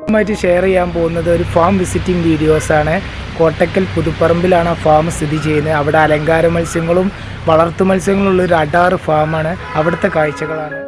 ആയിട്ട് ഷെയർ ചെയ്യാൻ പോകുന്നത് ഒരു ഫാം വിസിറ്റിംഗ് വീഡിയോസാണ് കോട്ടക്കൽ പുതുപ്പറമ്പിലാണ് ആ ഫാം സ്ഥിതി ചെയ്യുന്നത് അവിടെ അലങ്കാര മത്സ്യങ്ങളും വളർത്തു മത്സ്യങ്ങളുള്ള ഒരു അടാറ് ഫാമാണ് അവിടുത്തെ കാഴ്ചകളാണ്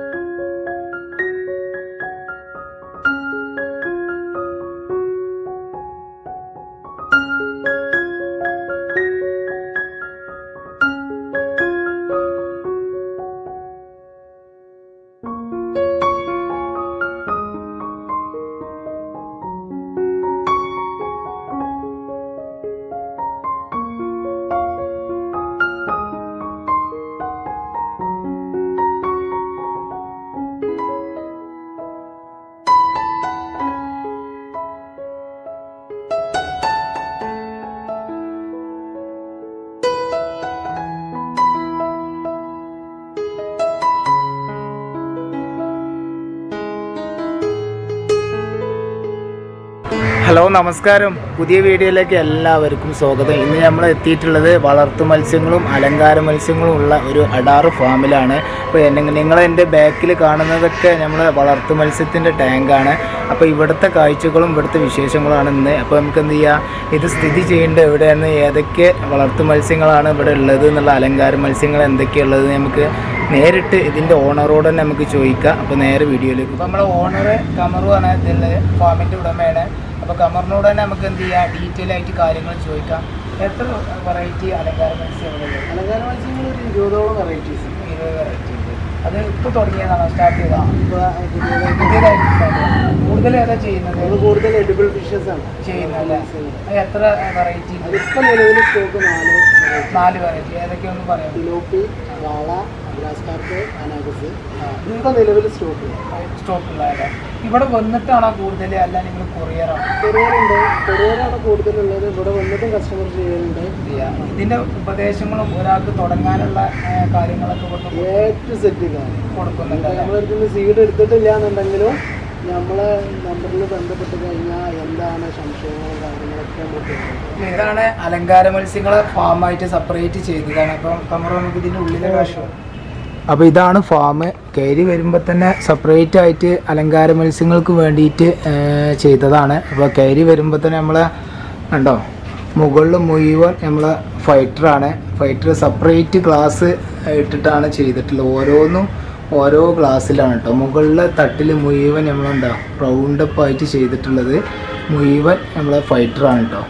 ഹലോ നമസ്കാരം പുതിയ വീഡിയോയിലേക്ക് എല്ലാവർക്കും സ്വാഗതം ഇന്ന് നമ്മൾ എത്തിയിട്ടുള്ളത് വളർത്തു മത്സ്യങ്ങളും അലങ്കാര മത്സ്യങ്ങളും ഉള്ള ഒരു അടാറ് ഫാമിലാണ് അപ്പോൾ നിങ്ങൾ എൻ്റെ ബാക്കിൽ കാണുന്നതൊക്കെ നമ്മൾ വളർത്തു മത്സ്യത്തിൻ്റെ ടാങ്കാണ് അപ്പോൾ ഇവിടുത്തെ കാഴ്ചകളും ഇവിടുത്തെ വിശേഷങ്ങളാണ് ഇന്ന് അപ്പോൾ നമുക്ക് എന്ത് ചെയ്യാം ഇത് സ്ഥിതി ചെയ്യേണ്ടത് എവിടെയാണ് ഏതൊക്കെ വളർത്തു മത്സ്യങ്ങളാണ് ഇവിടെ ഉള്ളത് എന്നുള്ള അലങ്കാര മത്സ്യങ്ങൾ എന്തൊക്കെയുള്ളത് നമുക്ക് നേരിട്ട് ഇതിൻ്റെ ഓണറോട് തന്നെ നമുക്ക് ചോദിക്കാം അപ്പോൾ നേരെ വീഡിയോയിലേക്ക് അപ്പോൾ നമ്മുടെ ഓണർ കമറു ആണ് ഇതിൽ ഫാമിൻ്റെ ഉടമയാണ് അപ്പോൾ കമറിനോട് തന്നെ നമുക്ക് എന്ത് ചെയ്യാം ഡീറ്റെയിൽ ആയിട്ട് കാര്യങ്ങൾ ചോദിക്കാം എത്ര വെറൈറ്റി അലങ്കാര മത്സ്യങ്ങളുള്ളത് അലങ്കാര മത്സ്യങ്ങൾ ഒരു ഇരുപതോളം വെറൈറ്റീസ് ഇരുപത് വെറൈറ്റി ഉണ്ട് അത് ഇപ്പോൾ തുടങ്ങിയതാണോ സ്റ്റാർട്ട് ചെയ്തതാണ് ഇപ്പോൾ പുതിയതായിട്ട് പുതിയതായിട്ട് സ്റ്റാർട്ട് ചെയ്തത് കൂടുതൽ ഏതാ ചെയ്യുന്നത് നമ്മൾ കൂടുതൽ എഡിബിൾ ഫിഷസ് ആണ് ചെയ്യുന്നല്ലേ അത് എത്ര വെറൈറ്റി അതിപ്പോൾ നിലവിൽ സ്റ്റോക്ക് നാല് നാല് വെറൈറ്റി ഏതൊക്കെയൊന്ന് പറയാം തിലോപ്പി വാള ഗ്ലാസ് കാർക്ക് അനാഗസ് ഇതിപ്പോൾ നിലവിൽ സ്റ്റോക്ക് സ്റ്റോക്കുള്ളതല്ലേ ഇവിടെ വന്നിട്ടാണോ കൂടുതൽ അല്ല നിങ്ങൾ കൊറിയറാണോ കൊറിയറുണ്ട് കൊറിയറാണ് കൂടുതലുള്ളത് ഇവിടെ വന്നിട്ടും കസ്റ്റമർ ചെയ്യുന്നുണ്ട് ഇതിന്റെ ഉപദേശങ്ങളും ഒരാൾക്ക് തുടങ്ങാനുള്ള ആ, കാര്യങ്ങളൊക്കെ കൊണ്ട് എ ടു സെറ്റ് കൊടുക്കുന്നുണ്ട് അല്ലേ? നമ്മളടുത്ത് നിന്ന് സീഡ് എടുത്തിട്ടില്ല എന്നുണ്ടെങ്കിലും നമ്മളെ നമ്പറിൽ ബന്ധപ്പെട്ട് കഴിഞ്ഞാൽ എന്താണ് സംശയങ്ങളും കാര്യങ്ങളൊക്കെ നമുക്ക് തരും. ഇതാണ് അലങ്കാര മത്സ്യങ്ങളെ ഫാമായിട്ട് സെപ്പറേറ്റ് ചെയ്തതാണ് അപ്പം കമറ നമുക്ക് ഇതിൻ്റെ ഉള്ളിലെ കാശോ അപ്പോൾ ഇതാണ് ഫാം കയറി വരുമ്പോൾ തന്നെ സെപ്പറേറ്റ് ആയിട്ട് അലങ്കാര മത്സ്യങ്ങൾക്ക് വേണ്ടിയിട്ട് ആ, ചെയ്തതാണ് അപ്പോൾ കയറി വരുമ്പോൾ തന്നെ നമ്മളെ കണ്ടോ മുകളിൽ മുഴുവൻ നമ്മളെ ഫൈറ്ററാണ് ഫൈറ്റർ സെപ്പറേറ്റ് ഗ്ലാസ് ഇട്ടിട്ടാണ് ചെയ്തിട്ടുള്ളത് ഓരോന്നും ഓരോ ഗ്ലാസ്സിലാണ് കേട്ടോ മുകളിലെ തട്ടിൽ മുഴുവൻ നമ്മളെന്താ റൗണ്ടപ്പ് ആയിട്ട് ചെയ്തിട്ടുള്ളത് മുഴുവൻ നമ്മളെ ഫൈറ്ററാണ് കേട്ടോ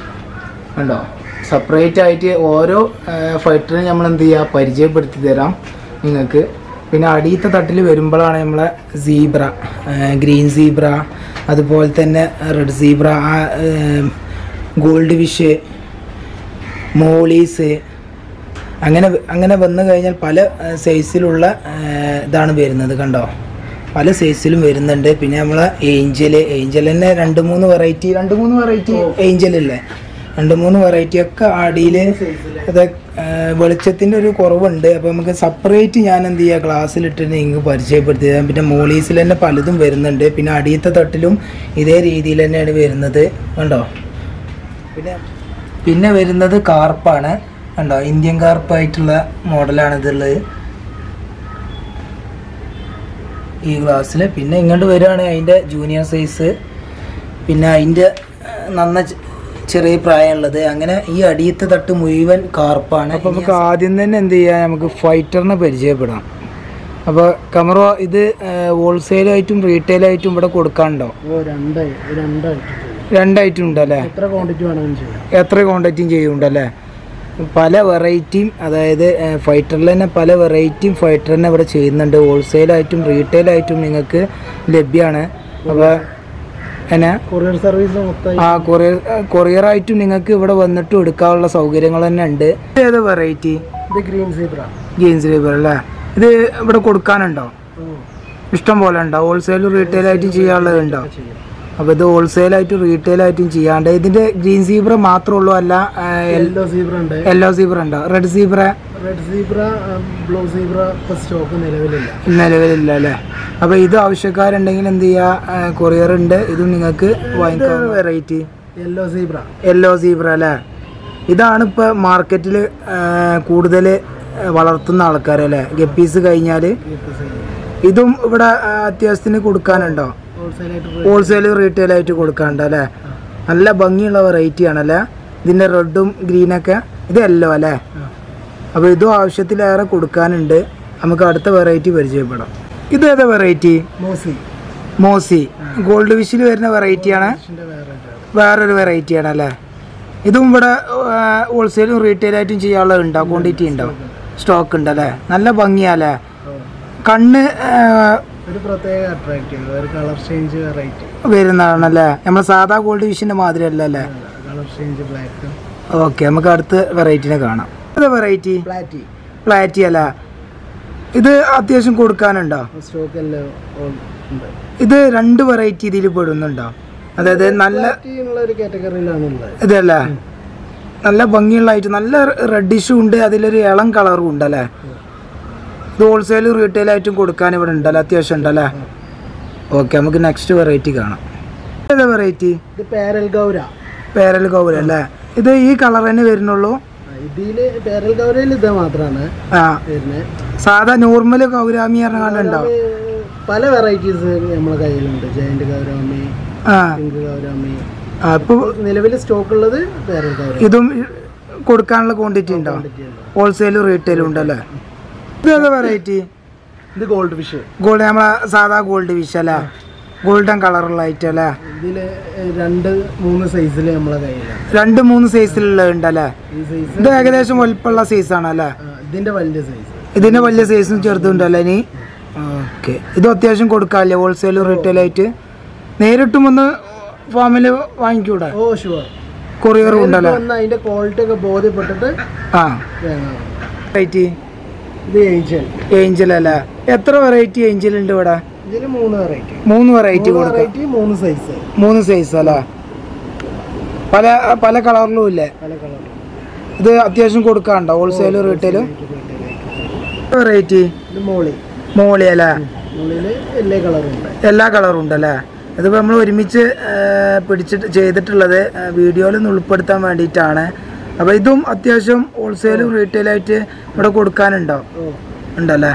കണ്ടോ സെപ്പറേറ്റ് ആയിട്ട് ഓരോ ഫൈറ്ററിനും നമ്മൾ എന്ത് ചെയ്യുക പരിചയപ്പെടുത്തി തരാം നിങ്ങൾക്ക് പിന്നെ അടിയത്തെ തട്ടിൽ വരുമ്പോഴാണ് നമ്മളെ സീബ്ര ഗ്രീൻ സീബ്ര അതുപോലെ തന്നെ red zebra gold fish mollies അങ്ങനെ അങ്ങനെ വന്നു കഴിഞ്ഞാൽ പല സൈസിലുള്ള ഇതാണ് വരുന്നത് കണ്ടോ പല സൈസിലും വരുന്നുണ്ട് പിന്നെ നമ്മളെ ഏഞ്ചൽ ഏഞ്ചൽ തന്നെ രണ്ട് മൂന്ന് വെറൈറ്റി രണ്ട് മൂന്ന് വെറൈറ്റി ഏഞ്ചൽ അല്ലേ രണ്ട് മൂന്ന് വെറൈറ്റി ഒക്കെ അടിയിൽ അത് വെളിച്ചത്തിൻ്റെ ഒരു കുറവുണ്ട് അപ്പോൾ നമുക്ക് സെപ്പറേറ്റ് ഞാൻ എന്ത് ചെയ്യുക ക്ലാസ്സിലിട്ട് നിങ്ങൾക്ക് പരിചയപ്പെടുത്തി തരാം പിന്നെ മോളീസിൽ തന്നെ പലതും വരുന്നുണ്ട് പിന്നെ അടിയത്തെ തട്ടിലും ഇതേ രീതിയിൽ തന്നെയാണ് വരുന്നത് കണ്ടോ പിന്നെ പിന്നെ വരുന്നത് കാർപ്പാണ് കണ്ടോ ഇന്ത്യൻ കാർപ്പായിട്ടുള്ള മോഡലാണ് ഇതുള്ളത് ഈ ഗ്ലാസ്സിൽ പിന്നെ ഇങ്ങോട്ട് വരികയാണെങ്കിൽ അതിൻ്റെ ജൂനിയർ സൈസ് പിന്നെ അതിൻ്റെ നന്ന ചെ- ചെറിയ പ്രായമുള്ളത് അങ്ങനെ ഈ അടിയത്തെ തട്ട് മുഴുവൻ കാർപ്പാണ് അപ്പോൾ നമുക്ക് ആദ്യം തന്നെ എന്ത് ചെയ്യാം നമുക്ക് ഫൈറ്ററിനെ പരിചയപ്പെടാം അപ്പോൾ കമറോ ഇത് ഹോൾസെയിലായിട്ടും റീറ്റെയിലായിട്ടും ഇവിടെ കൊടുക്കാനുണ്ടോ അപ്പോൾ രണ്ടായി രണ്ടായിട്ട് രണ്ടായിട്ടും ഉണ്ടല്ലേ എത്ര ക്വാണ്ടിറ്റി വേണമെങ്കിലും ചെയ്യാം എത്ര ക്വാണ്ടിറ്റിയും ചെയ്യുന്നുണ്ടല്ലേ പല വെറൈറ്റിയും അതായത് ഫൈറ്ററിൽ തന്നെ പല വെറൈറ്റിയും ഫൈറ്റർ തന്നെ ഇവിടെ ചെയ്യുന്നുണ്ട് ഹോൾസെയിലായിട്ടും റീറ്റെയിലായിട്ടും നിങ്ങൾക്ക് ലഭ്യമാണ് അപ്പോൾ എന്നാ കൊറിയർ സർവീസ് മൊത്തം ആ കൊറിയർ കൊറിയറായിട്ടും നിങ്ങൾക്ക് ഇവിടെ വന്നിട്ടും എടുക്കാനുള്ള സൗകര്യങ്ങൾ തന്നെ ഉണ്ട് ഏത് വെറൈറ്റി ഇത് ഗ്രീൻ സീബ്ര ജീൻസ് ലേബർ അല്ലേ ഇത് ഇവിടെ കൊടുക്കാനുണ്ടോ ഇഷ്ടം പോലെ ഉണ്ടോ ഹോൾസെയിലും റീറ്റെയിലായിട്ടും ചെയ്യാനുള്ളത് ഉണ്ടോ ചെയ്യും അപ്പോൾ ഇത് ഹോൾസെയിലായിട്ടും റീറ്റെയിലായിട്ടും ചെയ്യാണ്ട് ഇതിൻ്റെ ഗ്രീൻ സീബ്ര മാത്രമേ ഉള്ളൂ അല്ല യെല്ലോ സീബ്ര ഉണ്ട് യെല്ലോ സീബ്ര ഉണ്ടോ red zebra red zebra blue zebra ഇപ്പോൾ സ്റ്റോക്ക് നിലവിലില്ല നിലവിലില്ല അല്ലേ അപ്പോൾ ഇത് ആവശ്യക്കാരുണ്ടെങ്കിൽ എന്ത് ചെയ്യുക കൊറിയർ ഉണ്ട് ഇതും നിങ്ങൾക്ക് വാങ്ങിക്കാം variety yellow zebra yellow zebra അല്ലേ ഇതാണ് ഇപ്പോൾ മാർക്കറ്റിൽ കൂടുതൽ വളർത്തുന്ന ആൾക്കാരല്ലേ ഗപ്പീസ് കഴിഞ്ഞാൽ ഇതും ഇവിടെ ആ, അത്യാവശ്യത്തിന് കൊടുക്കാനുണ്ടോ ഓ ഹോൾസെയിലായിട്ട് ഹോൾസെയിൽ റീറ്റെയിൽ ആയിട്ട് കൊടുക്കാണ്ട് അല്ലേ നല്ല ഭംഗിയുള്ള വെറൈറ്റി ആണല്ലേ ഇതിൻ്റെ റെഡും ഗ്രീനൊക്കെ ഇത് യെല്ലോ അല്ലേ അപ്പോൾ ഇതും ആവശ്യത്തിലേറെ കൊടുക്കാനുണ്ട് നമുക്ക് അടുത്ത വെറൈറ്റി പരിചയപ്പെടാം ഇതേതാ വെറൈറ്റി മോസി മോസി ഗോൾഡ് വിഷിൽ വരുന്ന വെറൈറ്റിയാണ് ഇതിൻ്റെ വേറെ വേറൊരു വെറൈറ്റി ആണല്ലേ ഇതും ഇവിടെ ഹോൾസെയിലും റീറ്റെയിലായിട്ടും ചെയ്യാനുള്ള ഉണ്ടോ ക്വാണ്ടിറ്റി ഉണ്ടോ സ്റ്റോക്ക് ഉണ്ടല്ലേ നല്ല ഭംഗിയാല്ലേ കണ്ണ് ആ, ഒരു പ്രത്യേക അട്രാക്റ്റീവ് ഒരു കളർ ചേഞ്ച് വെറൈറ്റി വരുന്നതാണല്ലേ നമ്മൾ സാധാ ഗോൾഡ് വിഷിൻ്റെ മാതിരി അല്ലല്ലേ കളർ ചേഞ്ച് ബ്ലാക്ക് ഓക്കെ നമുക്ക് അടുത്ത വെറൈറ്റിനെ കാണാം ഇത് വെറൈറ്റി പ്ലാറ്റി പ്ലാറ്റി അല്ല ഇത് അത്യാവശ്യം കൊടുക്കാനുണ്ടോ സ്റ്റോക്ക് എല്ലാം ഉണ്ട് ഇത് രണ്ട് വെറൈറ്റി ഇതിൽ പെടുന്നുണ്ടോ അതായത് നല്ല പ്ലാറ്റി എന്നുള്ള ഒരു കാറ്റഗറിയിലാണ് ഉള്ളത് ഇതല്ല നല്ല ഭംഗിയുള്ളതായിട്ട് നല്ല റെഡിഷും ഉണ്ട് അതിലൊരു ഇളം കളറും ഉണ്ടല്ലേ ഇത് ഹോൾസെയിൽ റീറ്റെയിൽ ആയിട്ടും കൊടുക്കാൻ ഇവിടെ ഉണ്ടല്ലേ അത്യാവശ്യം ഉണ്ടല്ലേ ഓക്കെ നമുക്ക് നെക്സ്റ്റ് വെറൈറ്റി കാണാം ഏതാ വെറൈറ്റി ഇത് പേരൽ ഗൗര പേരൽ ഗൗര അല്ലേ ഇത് ഈ കളർ തന്നെ വരുന്നുള്ളൂ ഇതില് പേരൽ ഗൗരയിൽ ഇത് മാത്രമാണ് ആ വരുന്നത് സാധാ നോർമൽ ഗൗരാമി പറഞ്ഞാലുണ്ടോ പല വെറൈറ്റീസ് നമ്മളെ കയ്യിലുണ്ട് ജയന്റ് ഗൗരാമി ആ പിങ്ക് ഗൗരാമി ആ, ഇപ്പൊ നിലവിൽ സ്റ്റോക്ക് ഉള്ളത് പേരൽ ഗൗര ഇതും കൊടുക്കാനുള്ള ക്വാണ്ടിറ്റി ഉണ്ടോ ഹോൾസെയിലും റീറ്റെയിലും ഉണ്ടല്ലേ ഇതേതാ വെറൈറ്റി ഇത് ഗോൾഡ് ഫിഷ് ഗോൾഡ് നമ്മളെ സാധാ ഗോൾഡ് വിഷ് അല്ലേ ഗോൾഡൻ കളറുള്ള ഐറ്റം അല്ലേ ഇതില് രണ്ട് മൂന്ന് സൈസിൽ നമ്മളെ കയ്യിലാണ് രണ്ട് മൂന്ന് സൈസിലുള്ള ഉണ്ടല്ലേ ഈ സൈസ് ഇത് ഏകദേശം വലിപ്പമുള്ള സൈസാണ് അല്ലേ ഇതിന്റെ വലിയ സൈസ് ഇതിന്റെ വലിയ സൈസും ചെറുതുണ്ടല്ലേ ഇനി ഓക്കെ ഇത് അത്യാവശ്യം കൊടുക്കാല്ലേ ഹോൾസെയിലും റീറ്റെയിൽ ആയിട്ട് നേരിട്ടും ഒന്ന് ഫാമിൽ വാങ്ങിക്കൂടെ ഓ ഷുവർ കൊറിയറും ഉണ്ടല്ലേ ഒന്ന് അതിന്റെ ക്വാളിറ്റി ഒക്കെ ബോധ്യപ്പെട്ടിട്ട് ആ വാങ്ങാം വെറൈറ്റി ഇത് ഏഞ്ചൽ ഏഞ്ചൽ അല്ലേ എത്ര വെറൈറ്റി ഏഞ്ചൽ ഉണ്ട് ഇവിടെ ഇതില് മൂന്ന് വെറൈറ്റി മൂന്ന് വെറൈറ്റി മൂന്ന് കൊടുക്കാം വെറൈറ്റി മൂന്ന് സൈസ് മൂന്ന് സൈസ് അല്ലേ പല പല കളറിലും ഇല്ലേ പല കളർ ഇത് അത്യാവശ്യം കൊടുക്കാണ്ടോ ഹോൾസെയിലും റീറ്റെയിലും വെറൈറ്റി ഇത് മോളി മോളി അല്ലേ മോളില് എല്ലാ കളറും ഉണ്ട് എല്ലാ കളറും ഉണ്ടല്ലേ ഇതിപ്പോൾ നമ്മൾ ഒരുമിച്ച് ആ, പിടിച്ചിട്ട് ചെയ്തിട്ടുള്ളത് വീഡിയോയിൽ ഒന്ന് ഉൾപ്പെടുത്താൻ വേണ്ടിയിട്ടാണ് അപ്പോൾ ഇതും അത്യാവശ്യം ഹോൾസെയിലും റീറ്റെയിലായിട്ട് ഇവിടെ കൊടുക്കാനുണ്ടോ ഓ ഉണ്ടല്ലേ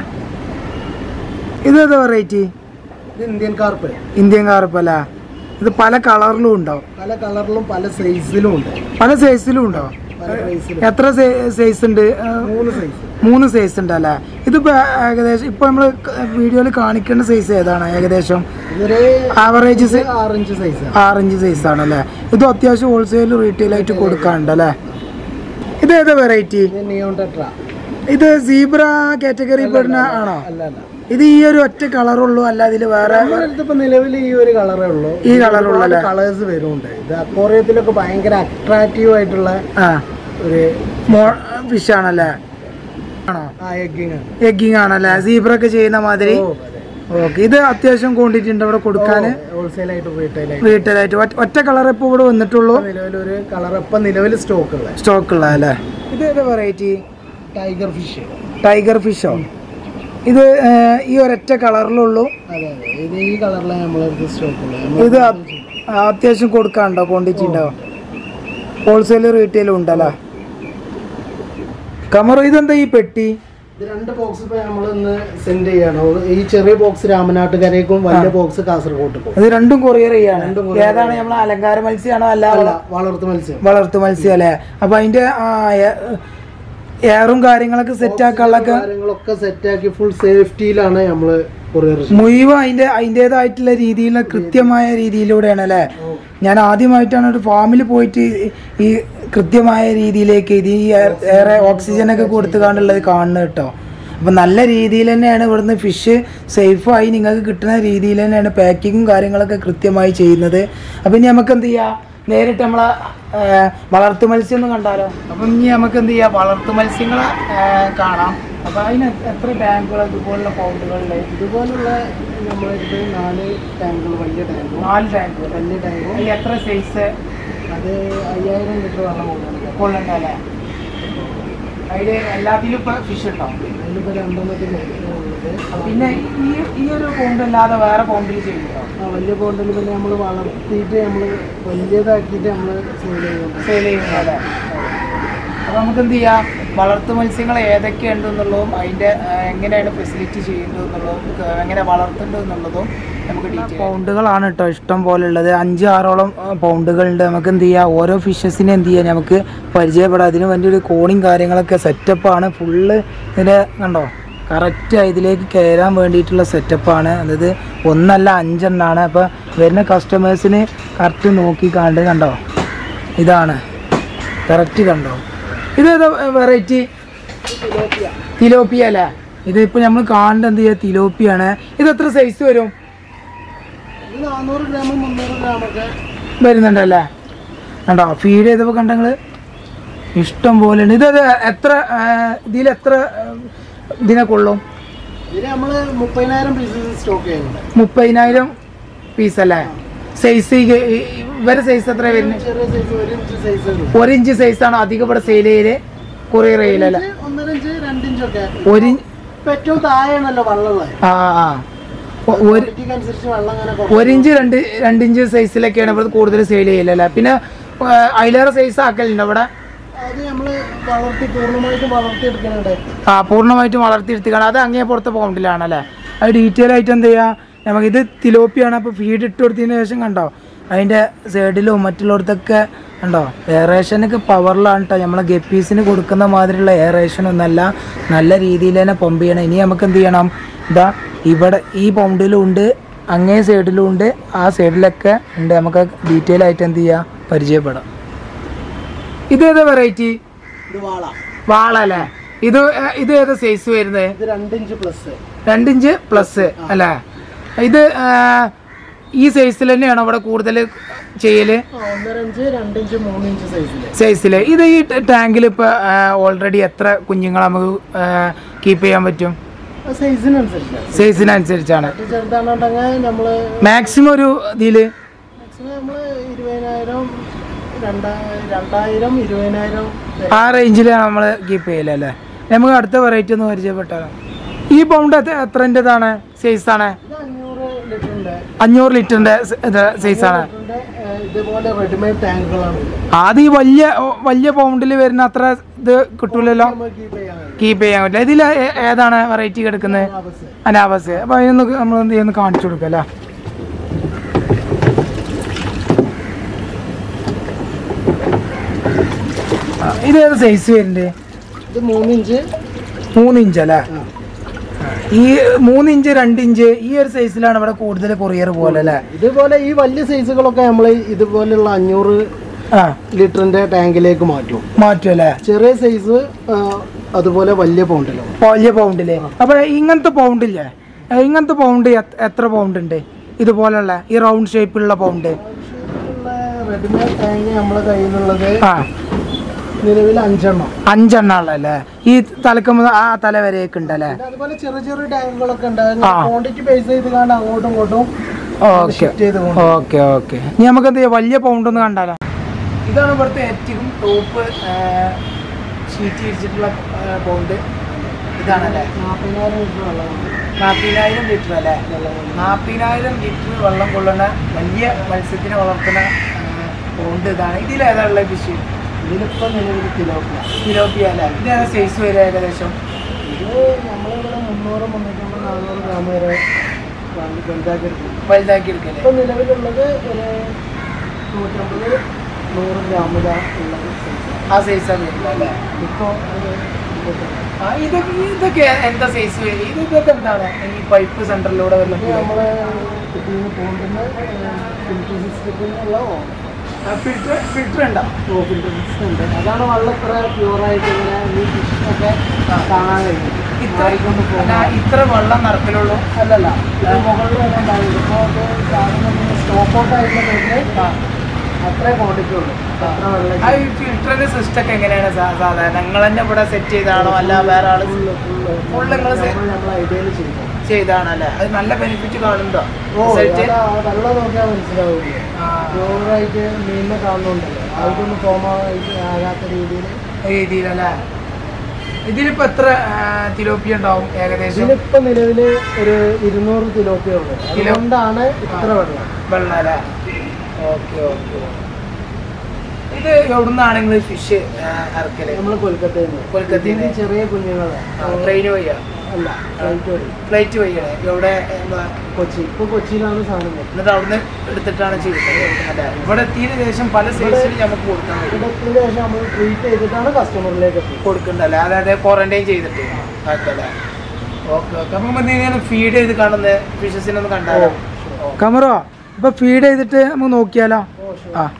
ഇതേതാ വെറൈറ്റി ഇത് ഇന്ത്യൻ കാർപ്പ് ഇന്ത്യൻ കാർപ്പല്ല ഇത് പല കളറിലും ഉണ്ടോ പല കളറിലും പല സൈസിലും ഉണ്ട് പല സൈസിലും ഉണ്ടോ പല സൈസിലും എത്ര സൈസ് ഉണ്ട് ആ, മൂന്ന് സൈസ് മൂന്ന് സൈസ് ഉണ്ടല്ലേ ഇതിപ്പോൾ ഏകദേശം ഇപ്പോൾ നമ്മൾ വീഡിയോയിൽ കാണിക്കേണ്ട സൈസ് ഏതാണ് ഏകദേശം ഇതൊരു ആവറേജ് ആറിഞ്ച് സൈസ് ആറഞ്ച് സൈസ് ആണല്ലേ ഇത് അത്യാവശ്യം ഹോൾസെയിൽ റീറ്റെയിൽ ആയിട്ട് കൊടുക്കാനുണ്ടല്ലേ ഇത് ഏതാ വെറൈറ്റി ഇത് നിയോൺ ടെട്ര ഇത് സീബ്ര കാറ്റഗറി പെടുന്ന ആണോ അല്ല അല്ല ഇത് ഈ ഒരു ഒറ്റ കളറുള്ളൂ അല്ല ഇതിൽ വേറെ ഇപ്പൊ നിലവിൽ ഈ ഒരു കളറേ ഉള്ളൂ ഈ colour ഉള്ളൂ അല്ലേ? കളേഴ്സ് വരുന്നുണ്ട് ഇത് അക്വോറിയത്തിലൊക്കെ ഭയങ്കര അട്രാക്റ്റീവ് ആയിട്ടുള്ള ആ ഒരു മോ ഫിഷ് ആണല്ലേ ആണോ ആ എഗ്ഗിങ് ആണ് എഗ്ഗിങ് ആണല്ലേ സീബ്ര ഒക്കെ ചെയ്യുന്ന മാതിരി ഓക്കെ ഇത് അത്യാവശ്യം ക്വാണ്ടിറ്റി ഉണ്ട് ഇവിടെ കൊടുക്കാൻ ഹോൾസെയിൽ ആയിട്ട് റീറ്റെയിൽ ആയിട്ട് റീറ്റെയിൽ ആയിട്ട് ഒറ്റ- ഒറ്റ കളർ ഇപ്പോൾ ഇവിടെ വന്നിട്ടുള്ളൂ നിലവിൽ ഒരു കളർ ഇപ്പൊ നിലവിൽ സ്റ്റോക്ക് ഉള്ളത് സ്റ്റോക്ക് ഉള്ള അല്ലേ ഇത് ഏതാ വെറൈറ്റി ടൈഗർ ഫിഷ് ടൈഗർ ഫിഷോ ഇത് ഏ, ഈ ഒരൊറ്റ കളറിലുള്ളൂ അതെ അതെ ഇത് ഈ കളറിലാണ് നമ്മളടുത്ത് സ്റ്റോക്ക് ഉള്ളത് ഇത് അ- അത്യാവശ്യം കൊടുക്കാനുണ്ടോ ക്വാണ്ടിറ്റി ഉണ്ടോ ഹോൾസെയിൽ റീറ്റെയിലും ഉണ്ടല്ലേ കമറ ഇതെന്താ ഈ പെട്ടി ഇത് രണ്ട് ബോക്സ് ഇപ്പൊ നമ്മൾ ഇന്ന് സെൻഡ് ചെയ്യാണ് ഈ ചെറിയ ബോക്സ് രാമനാട്ടുകരേക്കും വലിയ ബോക്സ് കാസർഗോട്ടുക്കും അത് രണ്ടും കൊറിയർ ചെയ്യാണ് രണ്ടും courier ഏതാണ് നമ്മൾ അലങ്കാര മത്സ്യമാണോ അല്ല അല്ല വളർത്തു മത്സ്യം വളർത്തു മത്സ്യം അല്ലേ അപ്പൊ അതിന്റെ ആ, എ- എയറും കാര്യങ്ങളൊക്കെ സെറ്റ് ആക്കാനുള്ളൊക്കെ കാര്യങ്ങളൊക്കെ സെറ്റാക്കി ഫുൾ സേഫ്റ്റിയിലാണ് നമ്മള് കൊറിയർ മുഴുവൻ അതിന്റെ അതിൻ്റെതായിട്ടുള്ള രീതിയിലുള്ള കൃത്യമായ രീതിയിലൂടെയാണ് അല്ലേ ഞാൻ ആദ്യമായിട്ടാണ് ഒരു ഫാമിൽ പോയിട്ട് ഈ- ഈ കൃത്യമായ രീതിയിലേക്ക് ഇത് ഈ എയർ- ഏറെ ഓക്സിജനൊക്കെ കൊടുത്തു കാണുള്ളത് കാണുന്നത് കേട്ടോ അപ്പം നല്ല രീതിയിൽ തന്നെയാണ് ഇവിടുന്ന് ഫിഷ് സേഫായി നിങ്ങൾക്ക് കിട്ടുന്ന രീതിയിൽ തന്നെയാണ് പാക്കിങ്ങും കാര്യങ്ങളൊക്കെ കൃത്യമായി ചെയ്യുന്നത് അപ്പം ഇനി നമുക്ക് എന്ത് ചെയ്യാം നേരിട്ട് നമ്മളെ ആ, വളർത്തു മത്സ്യം ഒന്ന് കണ്ടാലോ അപ്പം ഇനി നമുക്ക് എന്ത് ചെയ്യാം വളർത്തു മത്സ്യങ്ങളെ ആ, കാണാം അപ്പം അതിന് എത്ര ടാങ്കുകൾ ഇതുപോലുള്ള പൗണ്ടുകളിൽ ഇതുപോലുള്ള നമ്മളടുത്ത് നാല് ടാങ്കുകൾ വലിയ ടാങ്കും നാല് ടാങ്കുകൾ വലിയ ടാങ്കും അതിൽ എത്ര സൈസ് അത് അയ്യായിരം ലിറ്റർ വെള്ളം കൊണ്ടുവന്നത് കൊള്ളണ്ടല്ലേ അതിൽ എല്ലാത്തിലും ഇപ്പം ഫിഷ് ഉണ്ടാവും അതിലിപ്പോൾ രണ്ടെണ്ണത്തിൽ ഉള്ളത് പിന്നെ ഈ ഈ ഒരു പൗണ്ട് അല്ലാതെ വേറെ പൗണ്ടിൽ ചെയ്യുന്നുണ്ടോ ആ വലിയ ബോണ്ടിൽ പിന്നെ നമ്മൾ വളർത്തിയിട്ട് നമ്മൾ വലിയതാക്കിയിട്ട് നമ്മൾ സെയിൽ ചെയ്യുന്നുണ്ട് സെയിൽ ചെയ്യുന്നതല്ലേ അപ്പം നമുക്ക് എന്ത് ചെയ്യാം വളർത്തു മത്സ്യങ്ങൾ ഏതൊക്കെയുണ്ടെന്നുള്ളതും അതിൻ്റെ എങ്ങനെയാണ് ഫെസിലിറ്റി ചെയ്യുന്നതെന്നുള്ളതും ക- എങ്ങനെ വളർത്തുന്നതെന്നുള്ളതും നമുക്ക് ഡീറ്റെയിൽ പൗണ്ടുകളാണ് കേട്ടോ ഇഷ്ടം പോലെ ഉള്ളത് അഞ്ച് ആറോളം പൗണ്ടുകളുണ്ട് നമുക്ക് എന്ത് ചെയ്യാം ഓരോ ഫിഷസിനെ എന്ത് ചെയ്യാം നമുക്ക് പരിചയപ്പെടാം അതിന് വേണ്ടി ഒരു കോണിങ് കാര്യങ്ങളൊക്കെ സെറ്റപ്പാണ് ഫുള്ള് ഇതിൻ്റെ കണ്ടോ കറക്റ്റ് ഇതിലേക്ക് കയറാൻ വേണ്ടിയിട്ടുള്ള സെറ്റപ്പാണ് അതായത് ഒന്നല്ല അഞ്ചെണ്ണാണ് അപ്പോൾ വരുന്ന കസ്റ്റമേഴ്സിന് കറക്റ്റ് നോക്കി കണ്ട് കണ്ടോ ഇതാണ് കറക്റ്റ് കണ്ടോ ഇത് ഏതാ വെറൈറ്റി തിലോപ്പിയ അല്ലേ ഇതിപ്പോൾ നമ്മൾ കാണേണ്ട എന്ത് ചെയ്യുക തിലോപ്പിയാണ് ഇത് എത്ര സൈസ് വരും ഇത് നാനൂറ് ഗ്രാമും മുന്നൂറ് ഗ്രാമൊക്കെ വരുന്നുണ്ടല്ലേ കണ്ടോ ഫീഡ് ചെയ്തപ്പോൾ കണ്ടങ്ങൾ ഇഷ്ടം പോലെ ഉണ്ട് ഇത് എത്ര ഇതിൽ എത്ര ഇതിനെ കൊള്ളും ഇതിന് നമ്മൾ മുപ്പതിനായിരം പീസസ് സ്റ്റോക്ക് ചെയ്യുന്നുണ്ട് മുപ്പതിനായിരം പീസ് അല്ലേ സൈസ് ഇവരെ സൈസ് എത്ര വരുന്നത് ചെറിയ സൈസ് ഒരു ഇഞ്ച് സൈസ് ഒരു ഇഞ്ച് സൈസാണ് അധികം ഇവിടെ സെയിൽ ചെയ്യല് കൊറിയർ ചെയ്യലല്ലേ ഒന്നര ഇഞ്ച് രണ്ട് ഇഞ്ചൊക്കെ ഒരു ഇഞ്ച് ഇപ്പൊ ഏറ്റവും താഴെയാണല്ലോ വെള്ളമുള്ളത് ആ ആ ഒ- ഒരു ക്വാളിറ്റിക്ക് അനുസരിച്ച് വെള്ളം അങ്ങനെ കുറവ്. ഒരു ഇഞ്ച് രണ്ട് രണ്ട് ഇഞ്ച് സൈസിലൊക്കെയാണ് ഇവിടെ കൂടുതൽ സെയിൽ ചെയ്യലല്ലേ പിന്നെ ആ, അതിലേറെ സൈസ് ആക്കലുണ്ട് ഇവിടെ അത് നമ്മള് വളർത്തി പൂർണ്ണമായിട്ടും വളർത്തി എടുക്കുന്നുണ്ട് ആ പൂർണ്ണമായിട്ടും വളർത്തിയെടുത്തുകയാണ് അത് അങ്ങേ പുറത്തെ പൗണ്ടിലാണല്ലേ അത് ഡീറ്റെയിൽ ആയിട്ട് എന്ത് ചെയ്യുക നമുക്ക് ഇത് തിലോപ്പിയാണ് അപ്പോൾ ഫീഡ് ഇട്ട് കൊടുത്തതിന് ശേഷം കണ്ടോ അതിൻ്റെ സൈഡിലും മറ്റുള്ളിടത്തൊക്കെ കണ്ടോ എയറേഷനൊക്കെ പവറിലാണ് കേട്ടോ നമ്മളെ ഗപ്പീസിന് കൊടുക്കുന്ന മാതിരിയുള്ള എയറേഷൻ ഒന്നല്ല നല്ല രീതിയിൽ തന്നെ പമ്പ് ചെയ്യണം ഇനി നമുക്ക് എന്ത് ചെയ്യണം ഇതാ ഇവിടെ ഈ പൗണ്ടിലും ഉണ്ട് അങ്ങേ സൈഡിലും ഉണ്ട് ആ സൈഡിലൊക്കെ ഉണ്ട് നമുക്ക് ഡീറ്റെയിൽ ആയിട്ട് എന്ത് ചെയ്യാം പരിചയപ്പെടാം ഇതേതാ വെറൈറ്റി ഇത് വാള വാള അല്ലേ ഇത് ഏ- ഇത് ഏതാ സൈസ് വരുന്നത് ഇത് രണ്ട് ഇഞ്ച് പ്ലസ് രണ്ടിഞ്ച് പ്ലസ് അല്ലേ ഇത് ആ, ഈ സൈസിൽ തന്നെയാണോ ഇവിടെ കൂടുതൽ ചെയ്യല് ഒന്നര ഇഞ്ച് രണ്ട് ഇഞ്ച് മൂന്ന് ഇഞ്ച് സൈസില് സൈസിൽ ഇത് ഈ ടാങ്കിൽ ഇപ്പോൾ ഓൾറെഡി എത്ര കുഞ്ഞുങ്ങളെ നമുക്ക് കീപ്പ് ചെയ്യാൻ പറ്റും സൈസിനനുസരിച്ച് സൈസിനനുസരിച്ചാണ് ഇത് ചെറുതാണെന്നുണ്ടെങ്കിൽ നമ്മള് മാക്സിമം ഒരു ഇതിൽ മാക്സിമം നമ്മള് ഇരുപതിനായിരം രണ്ടാ രണ്ടായിരം ഇരുപതിനായിരം ആ റേഞ്ചിലാണ് നമ്മൾ കീപ്പ് ചെയ്യലല്ലേ നമുക്ക് അടുത്ത വെറൈറ്റി ഒന്ന് പരിചയപ്പെട്ടാലോ ഈ പൗണ്ട് എത്രൻ്റെതാണ് സൈസാണ് ഇത് അഞ്ഞൂറ് ലിറ്ററിന്റെ അഞ്ഞൂറ് ലിറ്ററിൻ്റെ സൈസാണ് ലിറ്ററിന്റെ ഏഹ്, ഇതുപോലെ റെഡിമെയ്ഡ് ടാങ്കുകളാണ് ഇത്. അത് ഈ വലിയ വലിയ പൗണ്ടിൽ വരുന്ന അത്ര ഇത് കിട്ടൂലല്ലോ നമുക്ക് കീപ്പ് ചെയ്യാൻ കഴിയും കീപ്പ് ചെയ്യാൻ പറ്റില്ല ഇതിൽ ഏതാണ് വെറൈറ്റി കിടക്കുന്നത് ആവശ്യം അനാബസ് അപ്പോൾ അതിനൊന്ന് നമ്മൾ എന്ത് ചെയ്യുന്നു കാണിച്ചു കൊടുക്കാം അല്ലേ ആ, ഇത് ഏത് സൈസ് വരുന്നുണ്ട് ഇത് മൂന്ന് ഇഞ്ച് മൂന്ന് ഇഞ്ച് അല്ലേ ഈ മൂന്ന് ഇഞ്ച് രണ്ട് ഇഞ്ച് ഈ ഒരു സൈസിലാണ് ഇവിടെ കൂടുതൽ കൊറിയർ പോലെ അല്ലേ ഇതുപോലെ ഈ വലിയ സൈസുകളൊക്കെ നമ്മൾ ഇതുപോലെയുള്ള അഞ്ഞൂറ് ആ ലിറ്ററിന്റെ ടാങ്കിലേക്ക് മാറ്റും മാറ്റും അല്ലേ ചെറിയ സൈസ് അതുപോലെ വലിയ പൗണ്ടിലും വലിയ പൗണ്ടില് അപ്പൊ ഇങ്ങനത്തെ പൗണ്ടില്ലേ ഏ, ഇങ്ങനത്തെ പൗണ്ട് എത്ര- എത്ര പൗണ്ട് ഉണ്ട് ഇതുപോലുള്ള ഈ റൗണ്ട് ഷേപ്പിലുള്ള പൗണ്ട് റെഡിമെയ്ഡ് ടാങ്ക് നമ്മളെ കയ്യിൽ നിന്നുള്ളത് ആ നിലവിൽ അഞ്ചെണ്ണം അഞ്ചെണ്ണം ഉള്ളല്ലേ ഈ തലക്ക് മുതൽ ആ തല വരെയൊക്കെ ഉണ്ടല്ലേ പിന്നെ അതുപോലെ ചെറിയ ചെറിയ ടാങ്കുകളൊക്കെ ഉണ്ട് ആ. ക്വാണ്ടിറ്റി ബേസ് ചെയ്ത് കാണാൻ അങ്ങോട്ടും ഇങ്ങോട്ടും ഓക്കെ ഷിഫ്റ്റ് ചെയ്ത് പോകും ഓക്കെ ഓക്കെ ഇനി നമുക്ക് എന്ത് ചെയ്യാം വലിയ പൗണ്ട് ഒന്ന് കണ്ടാലോ ഇതാണ് ഇവിടുത്തെ ഏറ്റവും ടോപ്പ് ഷീറ്റ് ഇടിച്ചിട്ടുള്ള പൗണ്ട് ഇതാണല്ലേ നാൽപ്പതിനായിരം ലിറ്റർ വെള്ളമാണ് നാൽപ്പതിനായിരം ലിറ്റർ അല്ലേ നാൽപ്പതിനായിരം ലിറ്റർ വെള്ളം കൊള്ളുന്ന വലിയ മത്സ്യത്തിനെ വളർത്തുന്ന പൗണ്ട് ഇതാണ് ഇതിലേതാണുള്ള ഫിഷ് ഇതിലിപ്പോൾ നിലവിൽ കിലോക്കില്ല ഫിലോപ്പിയ അല്ലേ ഇതേതാ സൈസ് വരെ ഏകദേശം ഇത് നമ്മളിവിടെ മുന്നൂറ് മുന്നൂറ്റമ്പത് നാനൂറ് ഗ്രാം വരെ വാങ്ങി വലുതാക്കി എടുക്കും വലുതാക്കി എടുക്കല്ലേ ഇപ്പം നിലവിലുള്ളത് ഒരു നൂറ്റമ്പത് നൂറ് ഗ്രാമിലാണ് ഉള്ളത് സൈസ് ആ സൈസാണ് വരുന്നത് അല്ലേ ഇപ്പോൾ ആ ഇതൊക്കെ ഇതൊക്കെ എന്താ സൈസ് വരും ഇത് ഇതൊക്കെ എന്താണ് ഈ പൈപ്പ് സെന്ററിലൂടെ വരുന്നത് നമ്മളെ ഇതിന് പോകുന്ന ഫിൽറ്റർ സിസ്റ്റത്തിനുള്ള ഫിൽറ്റർ ഫിൽറ്റർ ഉണ്ടോ ഫിൽറ്റർ സിസ്റ്റം ഉണ്ട് അതാണ് വെള്ളം ഇത്ര പ്യൂറായിട്ട് ഇങ്ങനെ ഈ ഫിഷൊക്കെ കാണാൻ കഴിയും ഇത്ര മാറിക്കൊണ്ട് അല്ല, പോകും ഇത്ര വെള്ളം നിറക്കലുള്ളൂ അല്ലല്ല ഇത് മുകളിൽ വരെ ഉണ്ടാവില്ല ഇപ്പോൾ അത് സാധനം സ്റ്റോപ്പ് ഔട്ട് ആയിട്ടുണ്ടെങ്കിൽ അത്രേ ക്വാണ്ടിറ്റി ഉള്ളൂ അത്ര വെള്ളം ആ ഈ ഫിൽറ്ററിന്റെ സിസ്റ്റം ഒക്കെ എങ്ങനെയാണ് സാ- സാധാരണ നിങ്ങൾ തന്നെ ഇവിടെ സെറ്റ് ചെയ്താണോ അല്ല വേറെ ആള് ഫുള്ള് ഫുള്ള് Full നിങ്ങള് set- നമ്മൾ ഐഡിയയിൽ ചെയ്തു ചെയ്താണല്ലേ അത് നല്ല ബെനിഫിറ്റ് കാണുന്നുണ്ടോ ഓ റിസൾട്ട് അതാ, വെള്ളം നോക്കിയാൽ മനസ്സിലാവില്ല പ്യൂറായിട്ട് മീനിനെ കാണുന്നുണ്ടല്ലോ അതൊന്നും ഫോം ആകാത്ത രീതിയിൽ രീതിയിലല്ലേ ഇതിലിപ്പോ എത്ര തിലോപ്പി ഉണ്ടാവും ഏകദേശം ഇതിലിപ്പോ നിലവില് ഒരു ഇരുന്നൂറ് തിലോപ്പിയേ ഉള്ളൂ അതുകൊണ്ടാണ് ഇത്ര വെള്ളം വെള്ളം അല്ലേ ഓക്കെ ഓക്കെ ഇത് എവിടുന്നാണ് നിങ്ങൾ ഫിഷ് ഇറക്കല് നമ്മൾ കൊൽക്കത്തയിൽ നിന്ന് കൊൽക്കത്തയിൽ നിന്ന്? ഇത് ചെറിയ കുഞ്ഞുങ്ങളാണ് ട്രെയിൻ വഴിയാ അല്ല ഫ്ലൈറ്റ് വഴി ഫ്ലൈറ്റ് വഴിയാണ് എവിടെ എന്താ കൊച്ചി ഇപ്പൊ കൊച്ചിയിലാണ് സാധനം വരുന്നത് എന്നിട്ട് അവിടുന്ന് എടുത്തിട്ടാണ് ചെയ്യുന്നത് അല്ലേ ഇവിടെ എത്തിയതിനു ശേഷം പല സൈസിൽ നമുക്ക് കൊടുക്കാൻ പറ്റും ഇവിടത്തിന് ശേഷം നമ്മൾ ട്രീറ്റ് ചെയ്തിട്ടാണ് കസ്റ്റമറിലേക്ക് എത്തുന്നത് കൊടുക്കണ്ടല്ലേ അതായത് ക്വാറന്റൈൻ ചെയ്തിട്ട് അതല്ലേ ഓക്കെ ഓക്കെ അപ്പം എന്തെങ്കിലും ഫീഡ് ചെയ്ത് കാണുന്ന ഫിഷസിനൊന്ന് കണ്ടാലോ കമറോ ഇപ്പൊ ഫീഡ് ചെയ്തിട്ട് നമുക്ക് നോക്കിയാലോ ഓ, ശരി. ആ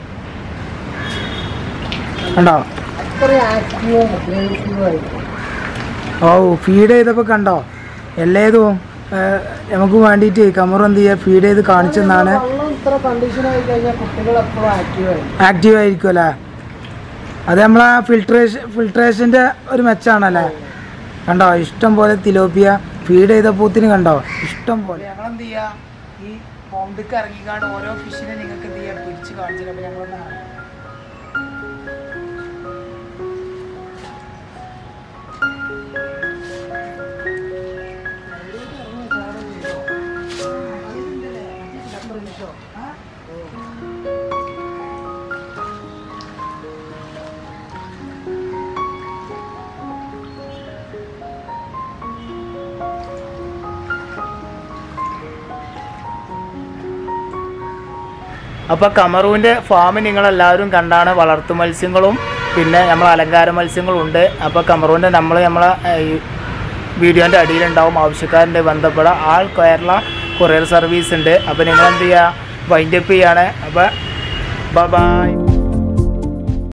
കണ്ടോ അത്രയും ആക്റ്റീവും അഗ്രസീവും ആയിരിക്കും ഓ ഫീഡ് ചെയ്തപ്പോൾ കണ്ടോ എല്ലാതും നമുക്ക് വേണ്ടിയിട്ട് കമറ എന്ത് ചെയ്യുക ഫീഡ് ചെയ്ത് കാണിച്ചെന്നാണ് വെള്ളം ഇത്ര കണ്ടീഷൻ ആയി കഴിഞ്ഞാൽ കുട്ടികൾ എപ്പോഴും ആക്റ്റീവ് ആയിരിക്കും ആക്റ്റീവ് ആയിരിക്കും അല്ലേ അത് നമ്മളെ ഫിൽട്രേഷൻ ഫിൽട്രേഷൻ്റെ ഒരു മെച്ചാണല്ലേ കണ്ടോ ഇഷ്ടം പോലെ തിലോപ്പിയ ഫീഡ് ചെയ്ത പൂത്തിന് കണ്ടോ ഇഷ്ടം പോലെ ഞങ്ങൾ എന്ത് ചെയ്യാ ഈ പോണ്ടിക്ക് ഇറങ്ങിക്കാണ്ട് ഓരോ ഫിഷിനെ നിങ്ങൾക്ക് എന്ത് ചെയ്യാം പിടിച്ച് കാണിച്ചിട്ട് അപ്പോൾ ഞങ്ങൾ അപ്പോൾ കമറൂൻ്റെ ഫാം നിങ്ങളെല്ലാവരും കണ്ടാണ് വളർത്തു മത്സ്യങ്ങളും പിന്നെ നമ്മൾ അലങ്കാര മത്സ്യങ്ങളും ഉണ്ട് അപ്പോൾ കമറൂൻ്റെ നമ്മൾ നമ്മളെ ഈ വീഡിയോൻ്റെ അടിയിലുണ്ടാവും ആവശ്യക്കാരൻ്റെ ബന്ധപ്പെടാം ആൾ കേരള കൊറിയർ സർവീസ് ഉണ്ട് അപ്പോൾ നിങ്ങൾ എന്ത് ചെയ്യുക വൈൻഡപ്പ് ചെയ്യാണ് അപ്പോൾ ബൈ